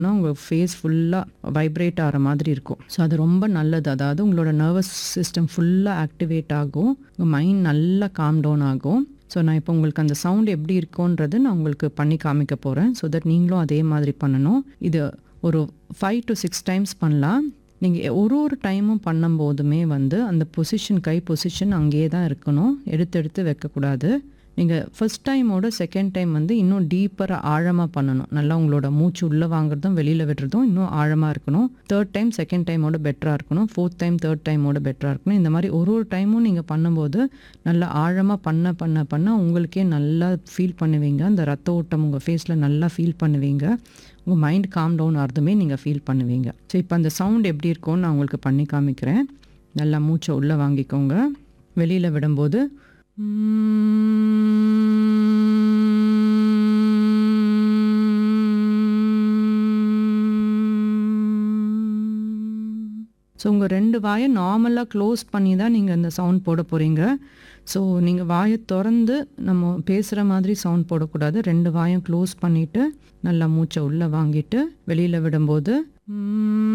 உங்கள் ஃபேஸ் ஃபுல்லாக வைப்ரேட் ஆகிற மாதிரி இருக்கும் ஸோ அது ரொம்ப நல்லது அதாவது உங்களோட நர்வஸ் சிஸ்டம் ஃபுல்லாக ஆக்டிவேட் ஆகும் உங்கள் மைண்ட் நல்லா காம் டவுன் ஆகும் ஸோ நான் இப்போ உங்களுக்கு அந்த சவுண்ட் எப்படி இருக்குன்றது நான் உங்களுக்கு பண்ணி காமிக்க போகிறேன் ஸோ தட் நீங்களும் அதே மாதிரி பண்ணணும் இது ஒரு ஃபைவ் டு சிக்ஸ் டைம்ஸ் பண்ணலாம் நீங்கள் ஒரு ஒரு டைமும் பண்ணும்போதுமே வந்து அந்த பொசிஷன் கை பொசிஷன் அங்கேயே தான் இருக்கணும் எடுத்து எடுத்து வைக்கக்கூடாது நீங்கள் ஃபர்ஸ்ட் டைமோட செகண்ட் டைம் வந்து இன்னும் டீப்பராக ஆழமாக பண்ணணும் நல்லா உங்களோட மூச்சு உள்ளே வாங்குறதும் வெளியில் விடுறதும் இன்னும் ஆழமாக இருக்கணும் தேர்ட் டைம் செகண்ட் டைமோட பெட்டராக இருக்கணும் ஃபோர்த் டைம் தேர்ட் டைமோட பெட்டராக இருக்கணும் இந்த மாதிரி ஒரு ஒரு டைமும் நீங்கள் பண்ணும்போது நல்லா ஆழமாக பண்ண பண்ண பண்ண உங்களுக்கே நல்லா ஃபீல் பண்ணுவீங்க அந்த ரத்த ஓட்டம் உங்கள் ஃபேஸில் நல்லா ஃபீல் பண்ணுவீங்க உங்கள் மைண்ட் காம் டவுன் ஆகிறதுமே நீங்கள் ஃபீல் பண்ணுவீங்க ஸோ இப்போ அந்த சவுண்ட் எப்படி இருக்கும்னு நான் உங்களுக்கு பண்ணி காமிக்கிறேன் நல்லா மூச்சை உள்ளே வாங்கிக்கோங்க வெளியில் விடும்போது ஸோ உங்கள் ரெண்டு வாயை நார்மலாக க்ளோஸ் பண்ணி தான் நீங்கள் இந்த சவுண்ட் போட போகிறீங்க ஸோ நீங்கள் வாயை திறந்து நம்ம பேசுகிற மாதிரி சவுண்ட் போடக்கூடாது ரெண்டு வாயும் க்ளோஸ் பண்ணிவிட்டு நல்லா மூச்சை உள்ளே வாங்கிட்டு வெளியில் விடும்போது